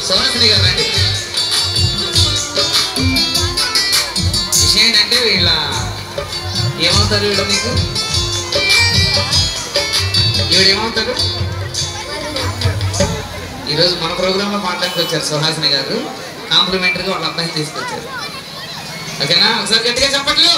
సుహాసిని గారు రండి విషయం ఏంటంటే వీళ్ళ ఏమవుతారు వీళ్ళు మీకు ఈవిడ ఏమవుతారు ఈరోజు మన ప్రోగ్రాంలో మాట్లాడుకు వచ్చారు సుహాసిని గారు కాంప్లిమెంటరీగా వాళ్ళ అబ్బాయిని తీసుకొచ్చారు ఓకేనా ఒకసారి గట్టిగా చెప్పట్లు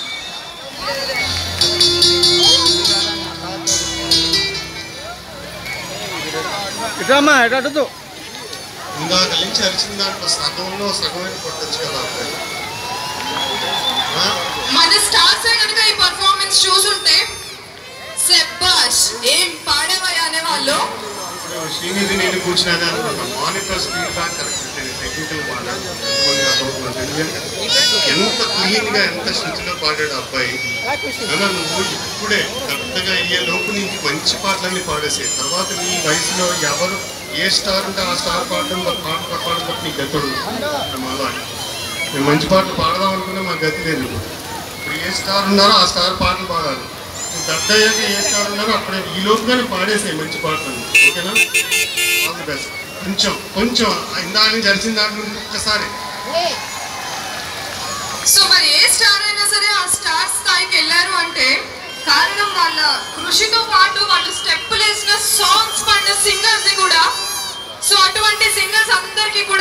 ఇటమ్మా ఎటు అటు ఇందాక నుంచి అరిచిన దాంట్లో సగంలో సగమే కొట్టచ్చు కదా అబ్బాయి ఆ? మన స్టార్స్ కనుక ఈ పర్ఫార్మెన్స్ చూసుంటే సెబ్బాష్ ఏం పాడేవయ్యా అనేవాళ్ళు ఇప్పుడు శ్రీనిధి నేను కూర్చున్నది అనుకున్నా monitor speed back correct technical పాడాడు ఎంత క్లీన్ గా ఎంత శృతిలో పాడాడు ఆ అబ్బాయి అలా నువ్వు ఇప్పుడే కరెక్ట్గా అయ్యే లోపు నీకు మంచి పాటలన్నీ పాడేసాయి తర్వాత నీ వయసులో ఎవరు ఏ స్టార్ ఉంటే ఆ స్టార్ పాడడం పాట పాడడం బట్టి నీ గతుడు మళ్ళా మేము మంచి పాటలు పాడదాం అనుకున్నా మా గతి లేదు ఇప్పుడు ఏ స్టార్ ఉన్నారో ఆ స్టార్ పాటలు పాడాలి నువ్వు పెద్ద అయ్యాక ఏ స్టార్ ఉన్నారో అప్పుడే ఈ లోపుగానే పాడేసాయి మంచి పాటలు ఓకేనా ఆల్ ది బెస్ట్ కొంచెం కొంచెం ఇందాక నుంచి జరిచిన దాంట్లో ఒక్కసారి సో మరి ఏ స్టార్ అయినా సరే ఆ స్టార్ స్థాయికి వెళ్ళారు అంటే కారణం వాళ్ళ కృషితో పాటు వాళ్ళు స్టెప్పులు వేసిన సాంగ్స్ పాడిన సింగర్స్ కూడా సో అటువంటి సింగర్స్ అందరికీ కూడా